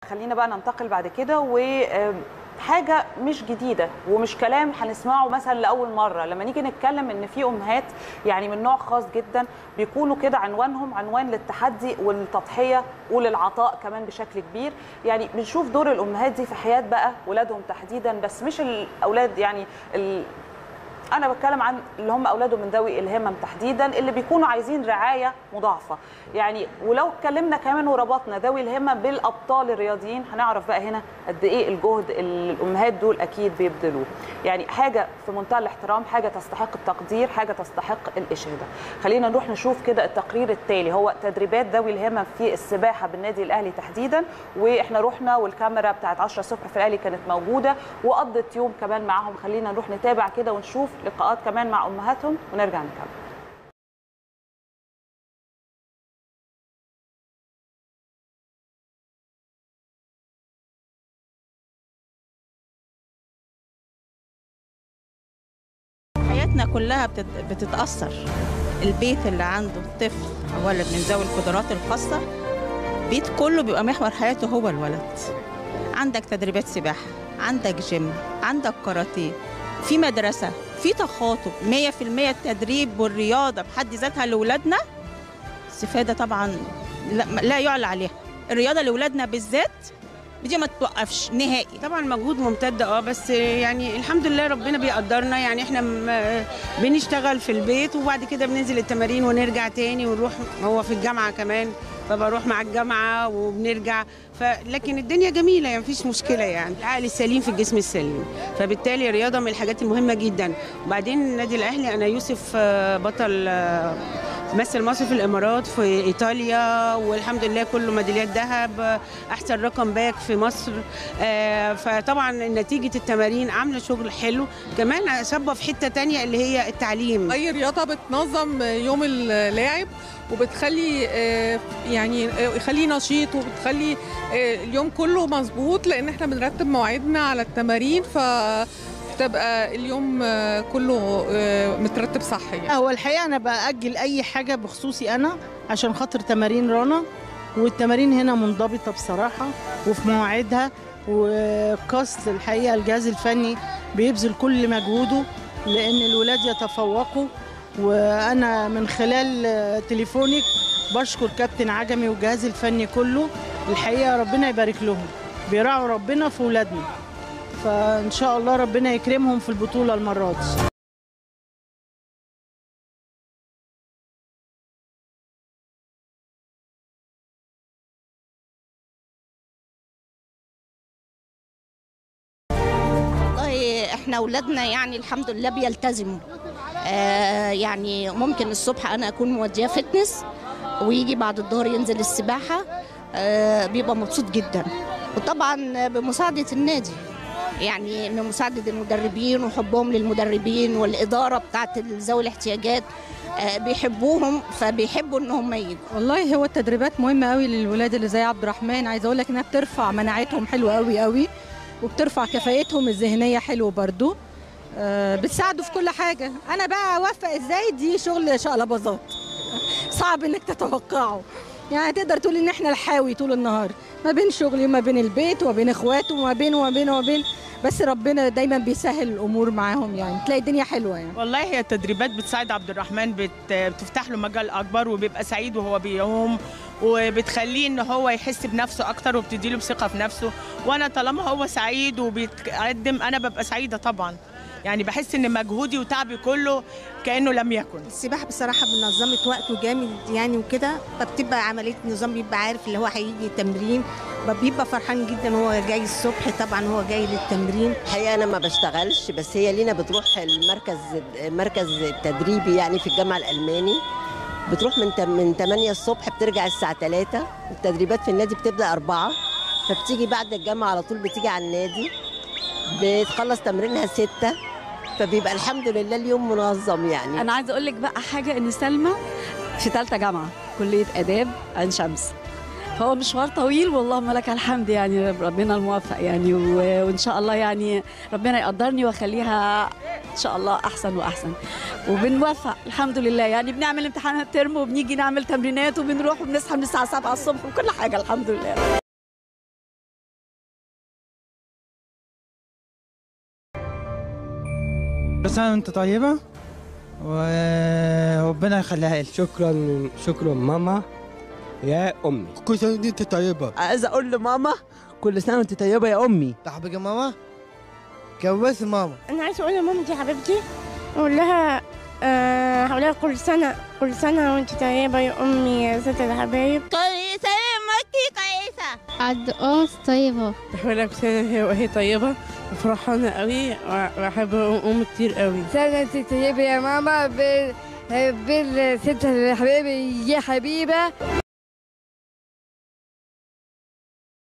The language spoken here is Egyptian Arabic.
خلينا بقى ننتقل بعد كده و آم، حاجه مش جديده ومش كلام هنسمعه مثلا لاول مره لما نيجي نتكلم ان في امهات يعني من نوع خاص جدا بيكونوا كده عنوانهم عنوان للتحدي والتضحيه وللعطاء كمان بشكل كبير يعني بنشوف دور الامهات دي في حياه بقى ولادهم تحديدا بس مش الاولاد يعني ال... انا بتكلم عن اللي هم اولاده من ذوي الهمم تحديدا اللي بيكونوا عايزين رعايه مضاعفه يعني ولو اتكلمنا كمان وربطنا ذوي الهمم بالابطال الرياضيين هنعرف بقى هنا قد ايه الجهد اللي الامهات دول اكيد بيبذلوه يعني حاجه في منتهى الاحترام حاجه تستحق التقدير حاجه تستحق الاشاده خلينا نروح نشوف كده التقرير التالي هو تدريبات ذوي الهمم في السباحه بالنادي الاهلي تحديدا واحنا رحنا والكاميرا بتاعت 10 الصبح في الاهلي كانت موجوده وقضت يوم كمان معاهم خلينا نروح نتابع كده ونشوف لقاءات كمان مع امهاتهم ونرجع نكمل حياتنا كلها بتت- بتتأثر البيت اللي عنده طفل أو ولد من ذوي القدرات الخاصة بيت كله بيبقى محور حياته هو الولد عندك تدريبات سباحة عندك جيم عندك كاراتيه في مدرسة في تخاطب 100% التدريب والرياضة بحد ذاتها لأولادنا استفادة طبعا لا, لا يعلى عليها الرياضة لأولادنا بالذات دي ما توقفش نهائي طبعا مجهود ممتد اه بس يعني الحمد لله ربنا بيقدرنا يعني احنا م- بنشتغل في البيت وبعد كده بننزل التمارين ونرجع تاني ونروح هو في الجامعه كمان فبروح مع الجامعه وبنرجع ف لكن الدنيا جميله يعني مفيش مشكله يعني العقل السليم في الجسم السليم فبالتالي الرياضه من الحاجات المهمه جدا وبعدين النادي الاهلي انا يوسف آه، بطل آه، مثل مصر في الامارات في ايطاليا والحمد لله كله ميداليات ذهب احسن رقم باك في مصر آه، فطبعا نتيجه التمارين عامله شغل حلو كمان صبه في حته تانية اللي هي التعليم اي رياضه بتنظم يوم اللاعب وبتخلي آه، يعني آه، يخليه نشيط وبتخلي آه، اليوم كله مظبوط لان احنا بنرتب مواعيدنا على التمارين فتبقى اليوم آه، كله آه، مترتب صح يعني هو الحقيقه انا باجل اي حاجه بخصوصي انا عشان خاطر تمارين رنا والتمارين هنا منضبطه بصراحه وفي مواعيدها وكاست الحقيقه الجهاز الفني بيبذل كل مجهوده لان الولاد يتفوقوا وانا من خلال آه، تليفونك بشكر كابتن عجمي والجهاز الفني كله الحقيقه ربنا يبارك لهم بيراعوا ربنا في ولادنا فان شاء الله ربنا يكرمهم في البطوله المره دي والله احنا اولادنا يعني الحمد لله بيلتزموا آه يعني ممكن الصبح انا اكون موديه فتنس ويجي بعد الظهر ينزل السباحه آه بيبقى مبسوط جدا وطبعا بمساعده النادي يعني من مساعده المدربين وحبهم للمدربين والاداره بتاعت ذوي الاحتياجات آه بيحبوهم فبيحبوا ان هم يجوا والله هو التدريبات مهمة قوي للولاد اللي زي عبد الرحمن عايزة اقول لك انها بترفع مناعتهم حلوة قوي قوي وبترفع كفاءتهم الذهنية حلو برضو آه، بتساعده في كل حاجة انا بقى اوفق ازاي دي شغل شقلباظات صعب انك تتوقعه يعني تقدر تقول ان احنا الحاوي طول النهار ما بين شغلي وما بين البيت وما بين اخواته وما بين وما بين وما بين بس ربنا دايما بيسهل الامور معاهم يعني تلاقي الدنيا حلوه يعني والله هي التدريبات بتساعد عبد الرحمن بت... بتفتح له مجال اكبر وبيبقى سعيد وهو بيقوم وبتخليه ان هو يحس بنفسه اكتر وبتديله بثقه في نفسه وانا طالما هو سعيد وبيتقدم انا ببقى سعيده طبعا يعني بحس ان مجهودي وتعبي كله كانه لم يكن السباحه بصراحه بنظمت وقته جامد يعني وكده فبتبقى عمليه نظام بيبقى عارف اللي هو هيجي تمرين بيبقى فرحان جدا هو جاي الصبح طبعا هو جاي للتمرين الحقيقه انا ما بشتغلش بس هي لينا بتروح المركز مركز التدريبي يعني في الجامعه الالماني بتروح من تم- من 8 الصبح بترجع الساعه 3 التدريبات في النادي بتبدا 4 فبتيجي بعد الجامعه على طول بتيجي على النادي بتخلص تمرينها 6 فبيبقى الحمد لله اليوم منظم يعني انا عايزه اقول لك بقى حاجه ان سلمى في ثالثه جامعه كليه اداب عين شمس فهو مشوار طويل واللهم لك الحمد يعني ربنا الموفق يعني و- وان شاء الله يعني ربنا يقدرني واخليها ان شاء الله احسن واحسن وبنوفق الحمد لله يعني بنعمل امتحانات ترم وبنيجي نعمل تمرينات وبنروح وبنصحى من الساعه 7 الصبح وكل حاجه الحمد لله كل سنة وانت طيبة وربنا يخليها لك شكرا شكرا ماما يا امي كل سنه وانت طيبه عايز اقول لماما كل سنه وانت طيبه يا امي تحبك يا ماما كويس ماما انا عايزه اقول لمامتي حبيبتي اقول لها آه، هقول لها كل سنه كل سنه وانت طيبه يا امي يا ست الحبايب كل سنة وانتي كويسة عد أمس طيبة بحب لك سنة هي وهي طيبة وفرحانة قوي وبحب أم كتير قوي سنة طيبة يا ماما بال بالست الحبيبة يا حبيبة